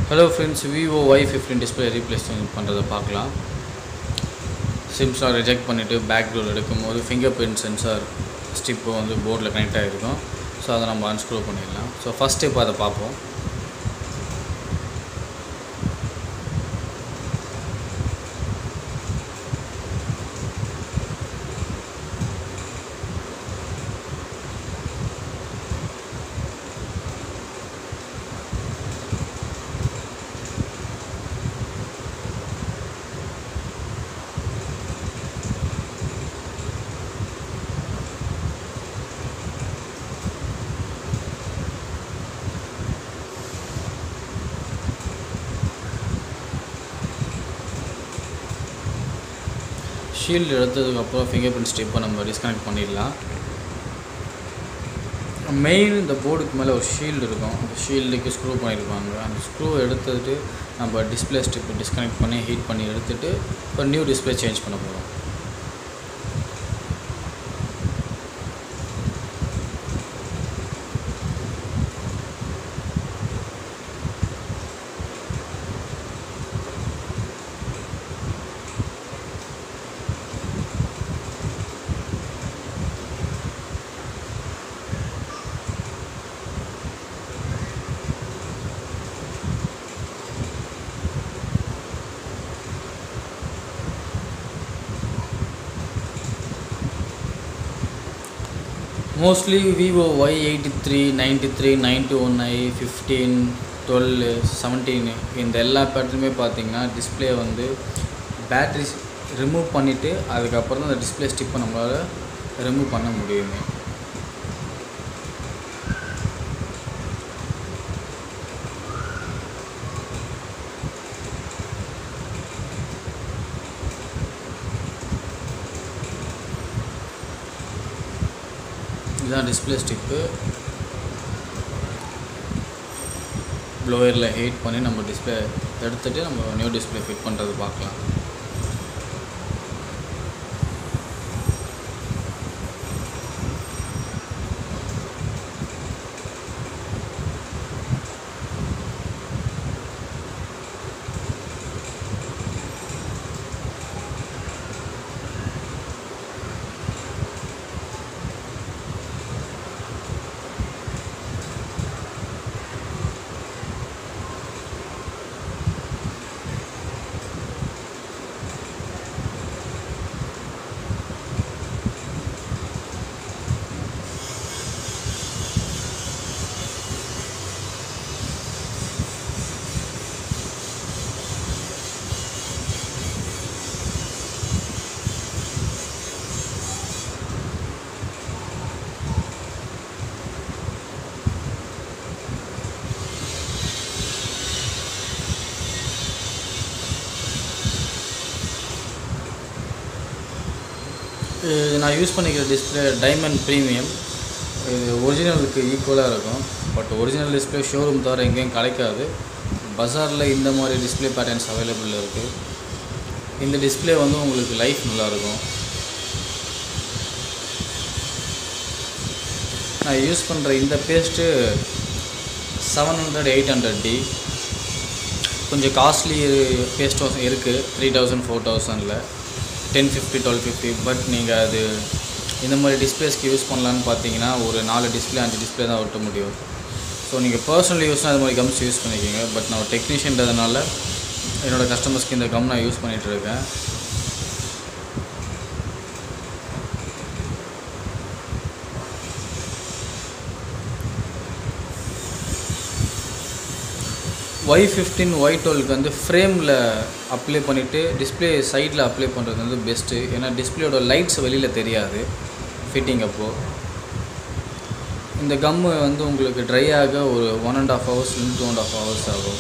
hello friends Vivo Y fifteen display replacement பண்ணுறதை பார்க்கலாம் சிம்ஸ்லாம் ரிஜெக்ட் பண்ணிவிட்டு பேக் டோர் எடுக்கும்போது ஃபிங்கர் பிரிண்ட் சென்சார் ஸ்டிப்பு வந்து போர்டில் கனெக்ட் ஆகிருக்கும் ஸோ அதை நம்ம அன்ஸ்க்ரூ பண்ணிடலாம் ஸோ ஃபஸ்ட் ஸ்டெப் அதை பார்ப்போம் ஷீல்டு எடுத்ததுக்கப்புறம் ஃபிங்கர் பிரிண்ட் ஸ்டிப்பை நம்ம டிஸ்கனெக்ட் பண்ணிடலாம் மெயின் இந்த போர்டுக்கு மேலே ஒரு ஷீல்டு இருக்கும் அந்த ஷீல்டுக்கு ஸ்க்ரூ பண்ணியிருப்பாங்க அந்த ஸ்க்ரூ எடுத்துட்டு நம்ம டிஸ்பிளே ஸ்டிப்பு டிஸ்கனெக்ட் பண்ணி ஹீட் பண்ணி எடுத்துகிட்டு இப்போ நியூ டிஸ்பிளே சேஞ்ச் பண்ண போகிறோம் mostly Vivo Y eighty three ninety three ninety one I fifteen twelve seventeen இந்த எல்லா பேட்டர்லுமே பார்த்தீங்கன்னா டிஸ்பிளே வந்து பேட்ரி ரிமூவ் பண்ணிவிட்டு அதுக்கப்புறம் தான் அந்த டிஸ்பிளே ஸ்டிப்பை நம்மளால் ரிமூவ் பண்ண முடியுமே இதுதான் டிஸ்பிளே ஸ்டிப்பு ப்ளோயரில் ஹீட் பண்ணி நம்ம டிஸ்பிளே எடுத்துகிட்டு நம்ம நியூ டிஸ்பிளே ஃபிட் பண்ணுறது பார்க்கலாம் இது நான் யூஸ் பண்ணிக்கிற டிஸ்பிளே டைமண்ட் ப்ரீமியம் இது ஒரிஜினலுக்கு ஈக்குவலாக இருக்கும் பட் ஒரிஜினல் டிஸ்பிளே ஷோரூம் தவிர எங்கேயும் கிடைக்காது பஜாரில் இந்த மாதிரி டிஸ்பிளே பேட்டர்ன்ஸ் அவைலபிள் இருக்குது இந்த டிஸ்பிளே வந்து உங்களுக்கு லைஃப் நல்லாயிருக்கும் நான் யூஸ் பண்ணுற இந்த paste seven hundred eight hundred டி கொஞ்சம் காஸ்ட்லி பேஸ்ட்டும் இருக்குது த்ரீ தௌசண்ட் ஃபோர் தௌசண்டில் ten fifty twelve fifty but நீங்கள் அது இந்த மாதிரி டிஸ்பிளேஸ்க்கு யூஸ் பண்ணலான்னு பார்த்தீங்கன்னா ஒரு நாலு டிஸ்பிளே அஞ்சு டிஸ்பிளே தான் ஒட்ட முடியும் ஸோ நீங்கள் பர்சனல் யூஸ்னால் அது மாதிரி கம்ஸ் யூஸ் பண்ணிக்கிங்க பட் நான் டெக்னீஷியன்றதுனால என்னோடய கஸ்டமர்ஸ்க்கு இந்த கம் நான் யூஸ் பண்ணிகிட்டு இருக்கேன் ஒய் ஃபிஃப்டீன் ஒய் டுவெல்க்கு வந்து ஃப்ரேமில் அப்ளை பண்ணிவிட்டு டிஸ்பிளே சைடில் அப்ளை பண்ணுறது வந்து பெஸ்ட்டு ஏன்னா டிஸ்பிளேயோட லைட்ஸ் வெளியில் தெரியாது ஃபிட்டிங் அப்போது இந்த கம்மு வந்து உங்களுக்கு ட்ரை ஆக ஒரு ஒன் அண்ட் ஆஃப் ஹவர்ஸ்லேருந்து டூ அண்ட் ஆஃப் ஹவர்ஸ் ஆகும்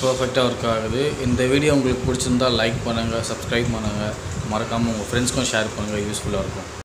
பர்ஃபெக்டாக ஒர்க் ஆகுது இந்த வீடியோ உங்களுக்கு பிடிச்சிருந்தா லைக் பண்ணுங்கள் சப்ஸ்கிரைப் பண்ணுங்கள் மறக்காமல் உங்கள் ஃப்ரெண்ட்ஸ்க்கும் ஷேர் பண்ணுங்கள் யூஸ்ஃபுல்லாக இருக்கும்